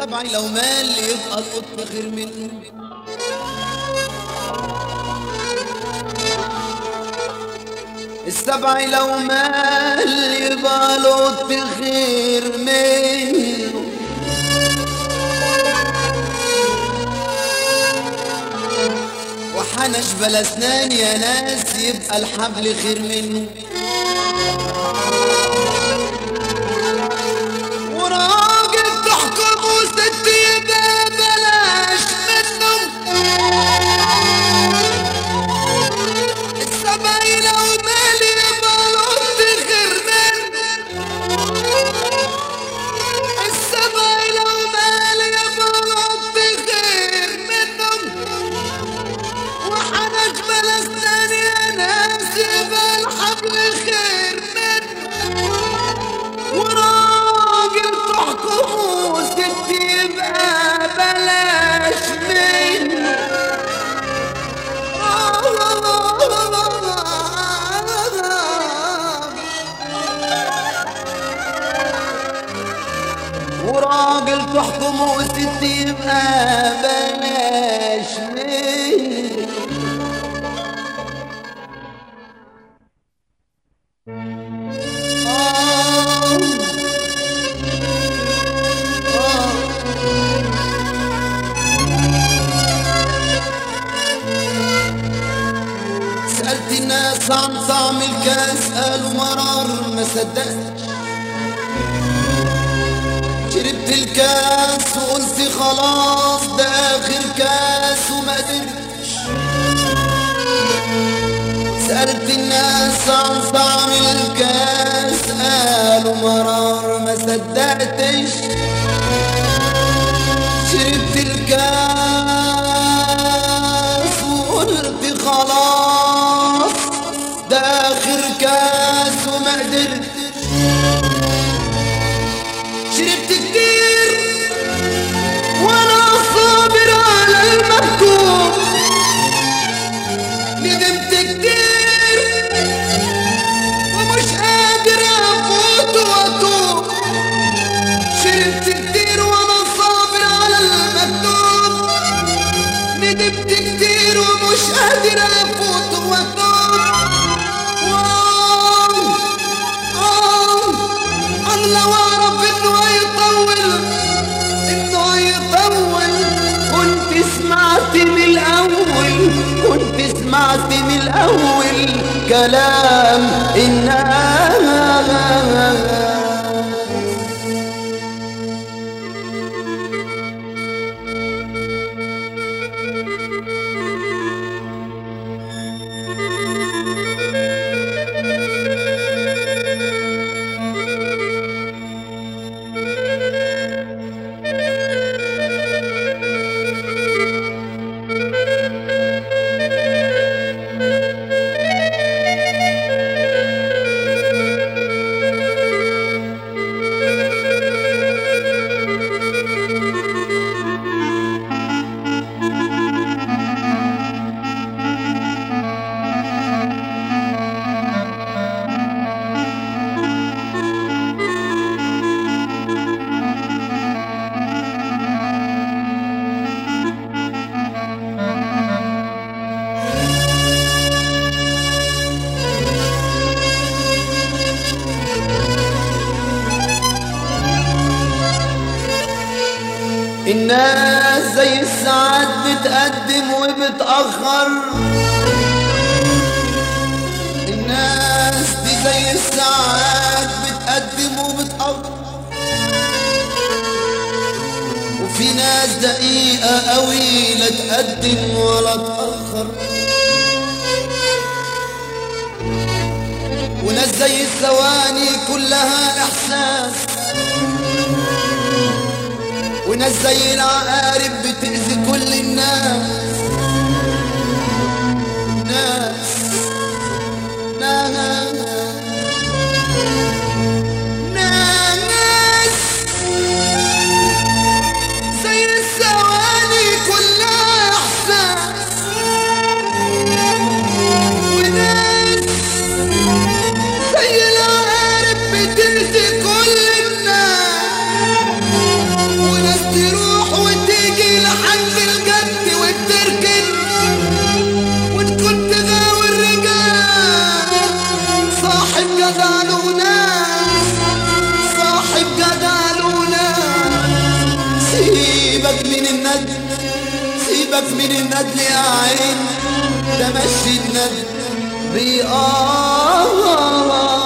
السبع لو مال يبقى القط خير منه السبع لو مال يبقى القط خير منه وحنش بلا اسنان يا ناس يبقى الحبل خير منه وراجل تحكم وست يبقى بلاش منه السبعين لو مال يبقى القط خير منه السبعين لو مال يبقى القط خير منه وحنج بلا اسنان يا ناس يبقى الحبل خير منه وراجل تحكم وست يبقى بلاش منه وراجل تحكم وست يبقى بلاش منه آه آه سألت الناس عن طعم الكاس قالوا مرار ما صدقت شربت الكاس وقلت خلاص ده آخر كاس وما قدرتش سألت الناس عن طعم الكاس قالوا مرار ما صدقتش شربت الكاس وقلت خلاص ده آخر كاس وما قدرتش شربت كتير وانا صابر على المكتوب ندمت كتير ومش قادر افوت واتوب شربت كتير وانا صابر على المكتوب ندمت كتير ومش قادر افوت واتوب واو آه انا لو اعرف انه هيطول انه هيطول كنت سمعت من الاول كنت سمعت من الاول كلام الناس الناس زي الساعات بتقدم وبتأخر الناس دي زي الساعات بتقدم وبتأخر وفي ناس دقيقة قوي لا تقدم ولا تأخر وناس زي الثواني كلها إحساس وناس زي العقارب بتأذي كل الناس ناس ناس ناس زي الثواني كلها إحساس وناس زي العقارب بتأذي كل الناس وناس تروح سيبك من الندل يا عين ده مشي الندل بيقار